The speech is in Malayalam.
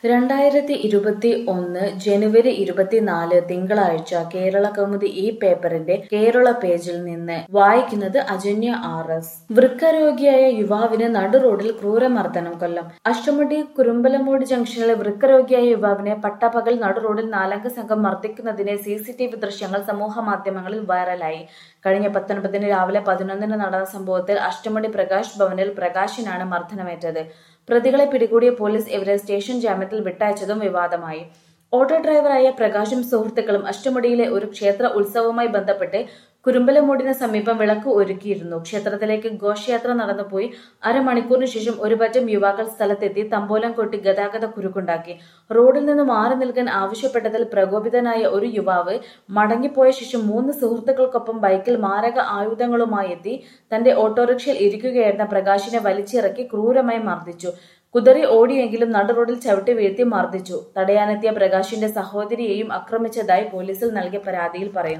രണ്ടായിരത്തി ഇരുപത്തി ഒന്ന് ജനുവരി ഇരുപത്തിനാല് തിങ്കളാഴ്ച കേരള കൗമുദി ഈ പേപ്പറിന്റെ കേരള പേജിൽ നിന്ന് വായിക്കുന്നത് അജന്യ ആർ എസ് വൃക്കരോഗിയായ യുവാവിന് നടുറോഡിൽ ക്രൂരമർദ്ദനം കൊല്ലം അഷ്ടമുടി കുറുമ്പലമൂട് ജംഗ്ഷനിലെ വൃക്കരോഗിയായ യുവാവിനെ പട്ടാപ്പകൽ നടുറോഡിൽ നാലംഗ സംഘം മർദ്ദിക്കുന്നതിന്റെ സി സി ടി വി ദൃശ്യങ്ങൾ സമൂഹ മാധ്യമങ്ങളിൽ വൈറലായി കഴിഞ്ഞ പത്തൊൻപതിന് രാവിലെ പതിനൊന്നിന് നടന്ന സംഭവത്തിൽ അഷ്ടമുടി പ്രകാശ് ഭവനിൽ പ്രകാശിനാണ് മർദ്ദനമേറ്റത് പ്രതികളെ പിടികൂടിയ പോലീസ് ഇവരെ സ്റ്റേഷൻ ജാമ്യത്തിൽ വിട്ടയച്ചതും വിവാദമായി ഓട്ടോ ഡ്രൈവറായ പ്രകാശും സുഹൃത്തുക്കളും അഷ്ടമുടിയിലെ ഒരു ക്ഷേത്ര ഉത്സവവുമായി ബന്ധപ്പെട്ട് കുരുമ്പലമൂടിന് സമീപം വിളക്ക് ഒരുക്കിയിരുന്നു ക്ഷേത്രത്തിലേക്ക് ഘോഷയാത്ര നടന്നുപോയി അരമണിക്കൂറിന് ശേഷം ഒരു പറ്റം യുവാക്കൾ സ്ഥലത്തെത്തി തമ്പോലം കൊട്ടി ഗതാഗത കുരുക്കുണ്ടാക്കി റോഡിൽ നിന്ന് മാറി നിൽക്കാൻ ആവശ്യപ്പെട്ടതിൽ പ്രകോപിതനായ ഒരു യുവാവ് മടങ്ങിപ്പോയ ശേഷം മൂന്ന് സുഹൃത്തുക്കൾക്കൊപ്പം ബൈക്കിൽ മാരക ആയുധങ്ങളുമായി എത്തി തന്റെ ഓട്ടോറിക്ഷയിൽ ഇരിക്കുകയായിരുന്ന പ്രകാശിനെ വലിച്ചിറക്കി ക്രൂരമായി മർദ്ദിച്ചു കുതറി ഓടിയെങ്കിലും നടുറോഡിൽ ചവിട്ടി വീഴ്ത്തി മർദ്ദിച്ചു തടയാനെത്തിയ പ്രകാശിന്റെ സഹോദരിയെയും ആക്രമിച്ചതായി പോലീസിൽ നൽകിയ പരാതിയിൽ പറയുന്നു